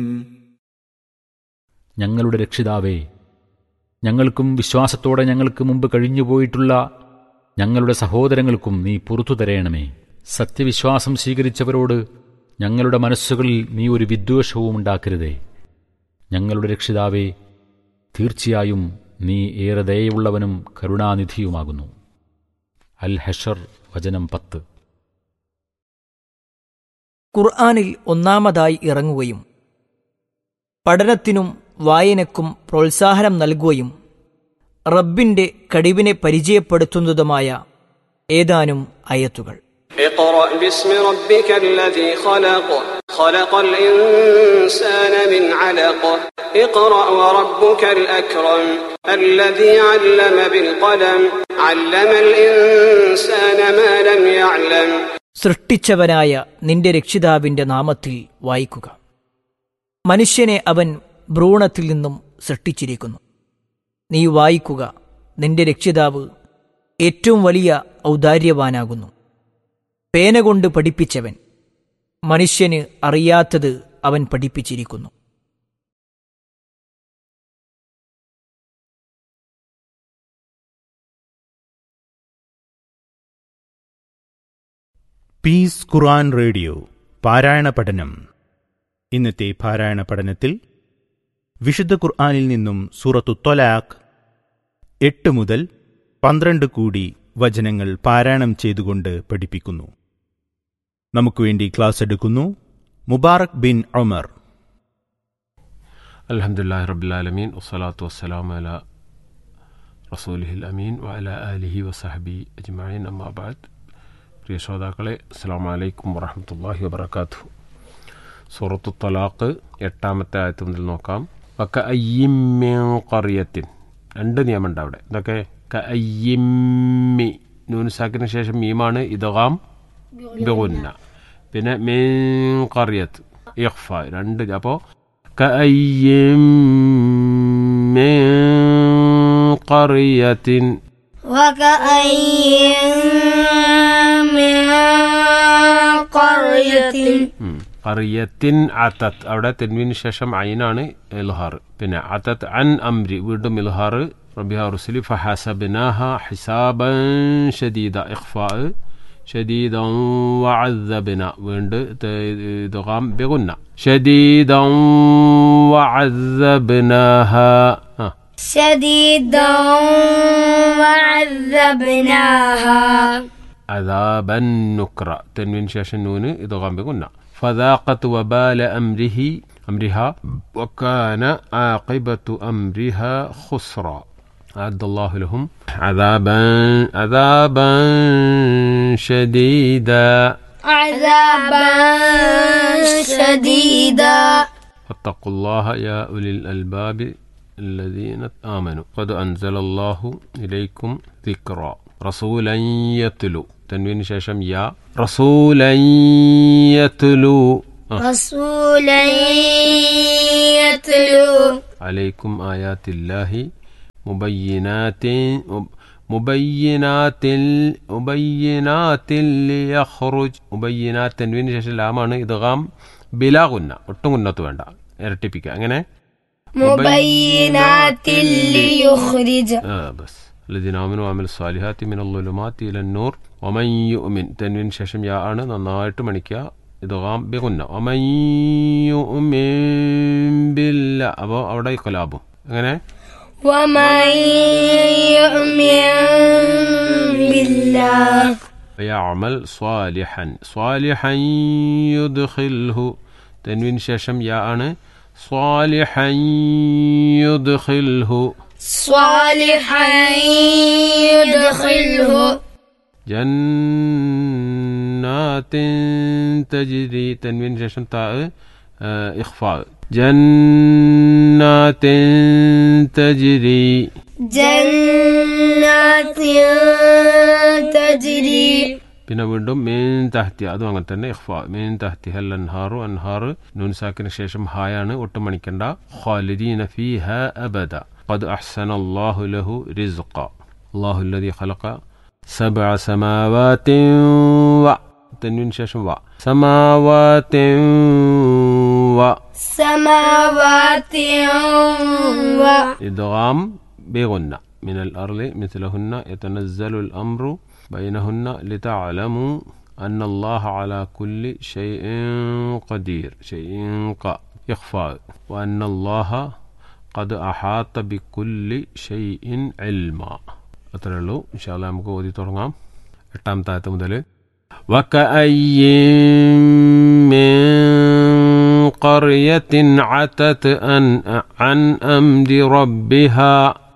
ഞങ്ങളുടെ രക്ഷിതാവേ ഞങ്ങൾക്കും വിശ്വാസത്തോടെ ഞങ്ങൾക്ക് മുമ്പ് കഴിഞ്ഞുപോയിട്ടുള്ള ഞങ്ങളുടെ സഹോദരങ്ങൾക്കും നീ പുറത്തു തരയണമേ സത്യവിശ്വാസം സ്വീകരിച്ചവരോട് ഞങ്ങളുടെ മനസ്സുകളിൽ നീ ഒരു വിദ്വേഷവും ഉണ്ടാക്കരുതേ ഞങ്ങളുടെ രക്ഷിതാവേ തീർച്ചയായും നീ ഏറെ ദയയുള്ളവനും കരുണാനിധിയുമാകുന്നു അൽ ഹഷർ വചനം പത്ത് ഖുർആാനിൽ ഒന്നാമതായി ഇറങ്ങുകയും പഠനത്തിനും വായനക്കും പ്രോത്സാഹനം നൽകുകയും റബ്ബിന്റെ കഴിവിനെ പരിചയപ്പെടുത്തുന്നതുമായ ഏതാനും അയത്തുകൾ اقرأ باسم ربك الذي خلق خلق الإنسان من علق اقرأ وربك الأكرم الذي علم بالقلم علم الإنسان ما لم يعلم സൃഷ്ടിച്ചവനായ നിന്റെ രക്ഷിതാവിന്റെ നാമത്തിൽ വായിക്കുക മനുഷ്യനെ അവൻ ഭ്രൂണത്തിൽ നിന്നും സൃഷ്ടിച്ചിരിക്കുന്നു നീ വായിക്കുക നിന്റെ രക്ഷിതാവ് ഏറ്റവും വലിയ ഔദാര്യവാനാകുന്നു പേന കൊണ്ട് പഠിപ്പിച്ചവൻ മനുഷ്യന് അറിയാത്തത് അവൻ പഠിപ്പിച്ചിരിക്കുന്നു പീസ് ഖുർആൻ റേഡിയോ പാരായണ പഠനം ഇന്നത്തെ പാരായണ പഠനത്തിൽ വിശുദ്ധ ഖുർആനിൽ നിന്നും സൂറത്തു ത്വലാഖ് എട്ട് മുതൽ പന്ത്രണ്ട് കൂടി വചനങ്ങൾ പാരായണം ചെയ്തുകൊണ്ട് പഠിപ്പിക്കുന്നു നമുക്ക് വേണ്ടി ക്ലാസ് എടുക്കുന്നു മുബാറക് ബിൻ ഒമർ അലഹമുല്ലാ റബുലാലമീൻ വസ്സലാത്തു വസ്സലാം അല റസൂലിഹിൽ അമീൻ വഅല ആലിഹി വസഹബി അജ്മഈൻ അമ്മാബാദ് പ്രിയ ശ്രോതാക്കളെ അസ്സാം വലൈക്കും വറഹമത്തല്ലാഹി വബർക്കാത്തു സൂറത്തു തലാഖ് എട്ടാമത്തെ ആയത്ത് മുതൽ നോക്കാം വക്ക അയ്യിമ്മിൻ കറിയത്തിൻ രണ്ട് നിയമമുണ്ട് അവിടെ ഇതൊക്കെ ക അയ്യിമ്മി നൂനുസാക്കിന് ശേഷം മീമാണ് ഇതകാം ബിഗുന്ന പിന്നെ മീൻ കറിയത്ത് ഇഖ്ഫ രണ്ട് അപ്പോൾ كأي من قرية وكأي من قرية ഉം. കറിയത്തിൻ അത്തത്ത് അവിടെ തെൻവിന് ശേഷം അയിനാണ് ഇൽഹാർ പിന്നെ അത്തത്ത് അൻ അംരി വീണ്ടും ഇൽഹാർ റബിഹ റുസ്ലി ഫഹസബിനാഹ ഹിസാബൻ ഷദീദ ഇഖ്ഫാ شديدا وعذبنا വീണ്ട് ഇദ്ഗാം ബിഗുന്ന شديدا وعذبناها ആ شديدا وعذبناها عذابا نكرا تنوين شاش النون إدغام بقلنا فذاقت وبال أمره أمرها وكان عاقبة أمرها خسرا أعد الله لهم عذابا عذابا شديدا عذابا شديدا فاتقوا الله يا أولي الألباب الذين آمنوا قد أنزل الله إليكم ذكرا رسولا يتلو تنوين شاشم يا رسولا يتلو آه. رسولا يتلو عليكم آيات الله مبينات مبينات مبينات ليخرج مبينات تنوين شاشم ലാമാണ് ഇദ്ഗാം ബിലാ ഗുന്ന ഒട്ടും ഗുന്നത്ത് വേണ്ട ഇരട്ടിപ്പിക്കുക അങ്ങനെ مبينات ليخرج آه بس الذين آمنوا وعملوا الصالحات من الظلمات إلى النور ومن يؤمن تنوين ശേഷം യാ ആണ് നന്നായിട്ട് മണിക്കുക ഇദ്ഗാം ബിഗുന്ന ومن يؤمن بالله അപ്പോൾ അവിടെ കൊലാബും അങ്ങനെ ومن يؤمن بالله ويعمل صالحا صالحا يدخله تنوين ശേഷം യാ ആണ് صالحا يدخله صالحا يدخله جنات تجري تنوين شاشم تاء آه، إخفاء جنات تجري جنات تجري പിന്നെ വീണ്ടും മീൻ തഹത്തി അതും അങ്ങനെ തന്നെ ഇഖ്ഫാ മീൻ തഹത്തി ഹൽ അൻഹാറു അൻഹാർ നൂൻ സാക്കിന് ശേഷം ഹായാണ് ഒട്ടും മണിക്കണ്ട ഖാലിദീന ഫീഹ അബദ قد أحسن الله له رزقا الله الذي خلق سبع سماوات و تنوين شاشم و سماوات و السماوات و إدغام بغنة من الأرض مثلهن يتنزل الأمر بينهن لتعلموا أن الله على كل شيء قدير شيء ق إخفاء وأن الله قد أحاط بكل شيء علما അത്രേ ഉള്ളൂ ഇൻഷാല്ല നമുക്ക് ഓതി തുടങ്ങാം എട്ടാമത്തെ മുതൽ وكأي من قرية عتت أن عن أمر ربها